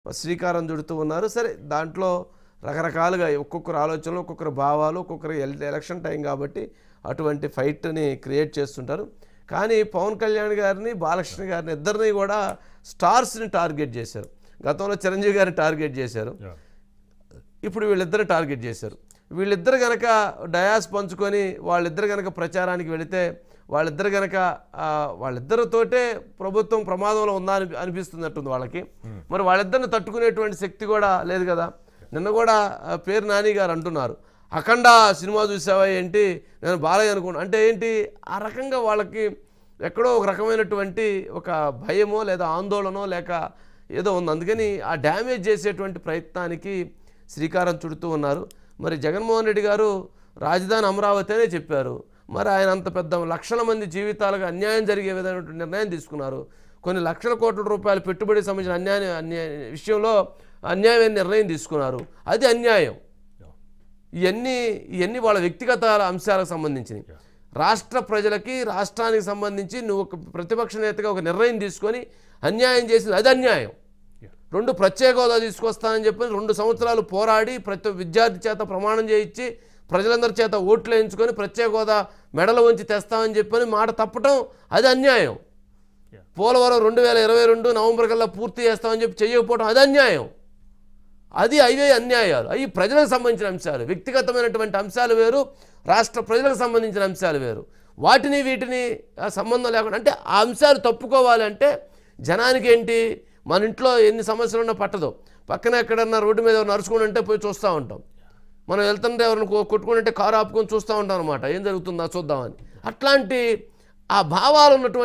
శ్రీకారం చుడుతూ ఉన్నారు సరే దాంట్లో రకరకాలుగా ఒక్కొక్కరు ఆలోచనలు ఒక్కొక్కరు భావాలు ఒక్కొక్కరు ఎల్- ఎలక్షన్ టైం కాబట్టి అటువంటి ఫైట్ని క్రియేట్ చేస్తుంటారు కానీ పవన్ కళ్యాణ్ గారిని బాలకృష్ణ గారిని ఇద్దరిని కూడా స్టార్స్ని టార్గెట్ చేశారు గతంలో చిరంజీవి గారిని టార్గెట్ చేశారు Yeah. ఇప్పుడు వీళ్ళిద్దరు టార్గెట్ చేశారు వీళ్ళిద్దరు గనక డయాస్ పంచుకొని వాళ్ళిద్దరు గనక ప్రచారానికి వెళితే వాళ్ళిద్దరు గనక ఆ, వాళ్ళిద్దరితోటే ప్రభుత్వం ప్రమాదంలో ఉందా అని అనిపిస్తున్నట్టుంది వాళ్ళకి మరి వాళ్ళిద్దరిని తట్టుకునేటువంటి శక్తి కూడా లేదు కదా నిన్న కూడా ఆ, పేరు నాని గారు అంటున్నారు అఖండ సినిమా చూసావా ఏంటి నేను బాలయ్య అనుకున్నా అంటే ఏంటి ఆ రకంగా వాళ్ళకి ఎక్కడో ఒక రకమైనటువంటి ఒక భయమో లేదా ఆందోళనో లేక ఏదో ఉంది అందుకని ఆ డ్యామేజ్ చేసేటువంటి ప్రయత్నానికి శ్రీకారం చుడుతూ ఉన్నారు మరి జగన్మోహన్ రెడ్డి గారు రాజధాని అమరావతి అనే చెప్పారు మరి ఆయన అంత పెద్ద లక్షల మంది జీవితాలకు అన్యాయం జరిగే విధమైనటువంటి నిర్ణయం తీసుకున్నారు కొన్ని లక్షల కోట్ల రూపాయల పెట్టుబడికి సంబంధించిన అన్యాయం అన్యాయ విషయంలో అన్యాయమైన నిర్ణయం తీసుకున్నారు అది అన్యాయం ఇవన్నీ ఇవన్నీ వాళ్ళ వ్యక్తిగత అంశాలకు సంబంధించినవి రాష్ట్ర ప్రజలకి రాష్ట్రానికి సంబంధించి నువ్వు ఒక ప్రతిపక్ష నేతగా ఒక నిర్ణయం తీసుకొని అన్యాయం చేసింది అది అన్యాయం రెండు ప్రత్యేక హోదా తీసుకొస్తానని చెప్పి రెండు సంవత్సరాలు పోరాడి ప్రతి విద్యార్థి చేత ప్రమాణం చేయించి ప్రజలందరి చేత ఓట్లు వేయించుకొని ప్రత్యేక హోదా మెడలు వంచి తెస్తామని చెప్పని మాట తప్పటం అది అన్యాయం Yeah. పోలవరం రెండు వేల ఇరవై రెండు నవంబర్ కల్లా పూర్తి చేస్తామని చెప్పి చేయకపోవడం అది అన్యాయం అది అవే అన్యాయాలు అవి ప్రజలకు సంబంధించిన అంశాలు వ్యక్తిగతమైనటువంటి అంశాలు వేరు రాష్ట్ర ప్రజలకు సంబంధించిన అంశాలు వేరు వాటిని వీటిని ఆ, సంబంధం లేకుండా అంటే ఆ అంశాలు తప్పుకోవాలంటే జనానికి ఏంటి మన ఇంట్లో ఎన్ని సమస్యలు ఉన్నా పట్టదు పక్కన ఎక్కడన్నా రోడ్డు మీద ఎవరు నడుచుకుని ఉంటే పోయి చూస్తూ ఉంటాం మనం వెళ్తుంటే ఎవరిని కొ- కొట్టుకుంటే కారు ఆపుకొని చూస్తూ ఉంటాం అనమాట ఏం జరుగుతుందో చూద్దామని అట్లాంటి ఆ భావాలు ఉన్నటువంటి